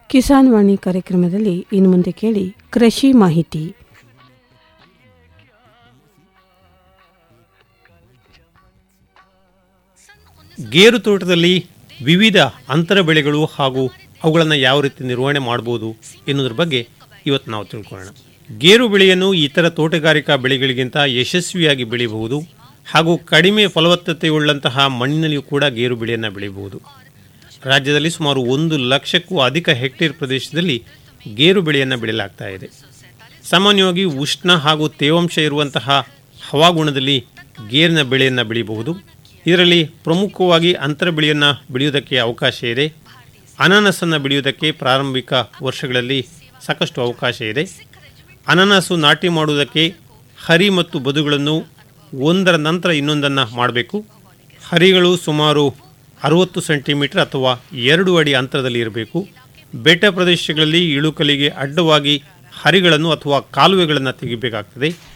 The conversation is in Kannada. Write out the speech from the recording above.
ಕಿಸಾನ್ ವಾಣಿ ಕಾರ್ಯಕ್ರಮದಲ್ಲಿ ಇನ್ನು ಮುಂದೆ ಕೇಳಿ ಕೃಷಿ ಮಾಹಿತಿ ಗೇರು ತೋಟದಲ್ಲಿ ವಿವಿಧ ಅಂತರ ಬೆಳೆಗಳು ಹಾಗೂ ಅವುಗಳನ್ನು ಯಾವ ರೀತಿ ನಿರ್ವಹಣೆ ಮಾಡ್ಬೋದು ಎನ್ನುವುದ್ರ ಬಗ್ಗೆ ಇವತ್ತು ನಾವು ತಿಳ್ಕೊಳ್ಳೋಣ ಗೇರು ಬೆಳೆಯನ್ನು ಇತರ ತೋಟಗಾರಿಕಾ ಬೆಳೆಗಳಿಗಿಂತ ಯಶಸ್ವಿಯಾಗಿ ಬೆಳೆಯಬಹುದು ಹಾಗೂ ಕಡಿಮೆ ಫಲವತ್ತತೆಯುಳ್ಳಂತಹ ಮಣ್ಣಿನಲ್ಲಿಯೂ ಕೂಡ ಗೇರು ಬೆಳೆಯನ್ನು ಬೆಳೆಯಬಹುದು ರಾಜ್ಯದಲ್ಲಿ ಸುಮಾರು ಒಂದು ಲಕ್ಷಕ್ಕೂ ಅಧಿಕ ಹೆಕ್ಟೇರ್ ಪ್ರದೇಶದಲ್ಲಿ ಗೇರು ಬೆಳೆಯನ್ನು ಬೆಳೆಯಲಾಗ್ತಾ ಇದೆ ಸಾಮಾನ್ಯವಾಗಿ ಉಷ್ಣ ಹಾಗೂ ತೇವಾಂಶ ಇರುವಂತಹ ಹವಾಗುಣದಲ್ಲಿ ಗೇರಿನ ಬೆಳೆಯನ್ನು ಬೆಳೆಯಬಹುದು ಇದರಲ್ಲಿ ಪ್ರಮುಖವಾಗಿ ಅಂತರ ಬೆಳೆಯನ್ನು ಬೆಳೆಯುವುದಕ್ಕೆ ಅವಕಾಶ ಇದೆ ಅನಾನಸನ್ನು ಬೆಳೆಯುವುದಕ್ಕೆ ಪ್ರಾರಂಭಿಕ ವರ್ಷಗಳಲ್ಲಿ ಸಾಕಷ್ಟು ಅವಕಾಶ ಇದೆ ಅನಾನಸು ನಾಟಿ ಮಾಡುವುದಕ್ಕೆ ಹರಿ ಮತ್ತು ಬದುಗಳನ್ನು ಒಂದರ ನಂತರ ಇನ್ನೊಂದನ್ನು ಮಾಡಬೇಕು ಹರಿಗಳು ಸುಮಾರು ಅರುವತ್ತು ಸೆಂಟಿಮೀಟರ್ ಅಥವಾ ಎರಡು ಅಡಿ ಅಂತರದಲ್ಲಿ ಇರಬೇಕು ಬೆಟ್ಟ ಪ್ರದೇಶಗಳಲ್ಲಿ ಇಳುಕಲಿಗೆ ಅಡ್ಡವಾಗಿ ಹರಿಗಳನ್ನು ಅಥವಾ ಕಾಲುವೆಗಳನ್ನು ತೆಗಿಬೇಕಾಗ್ತದೆ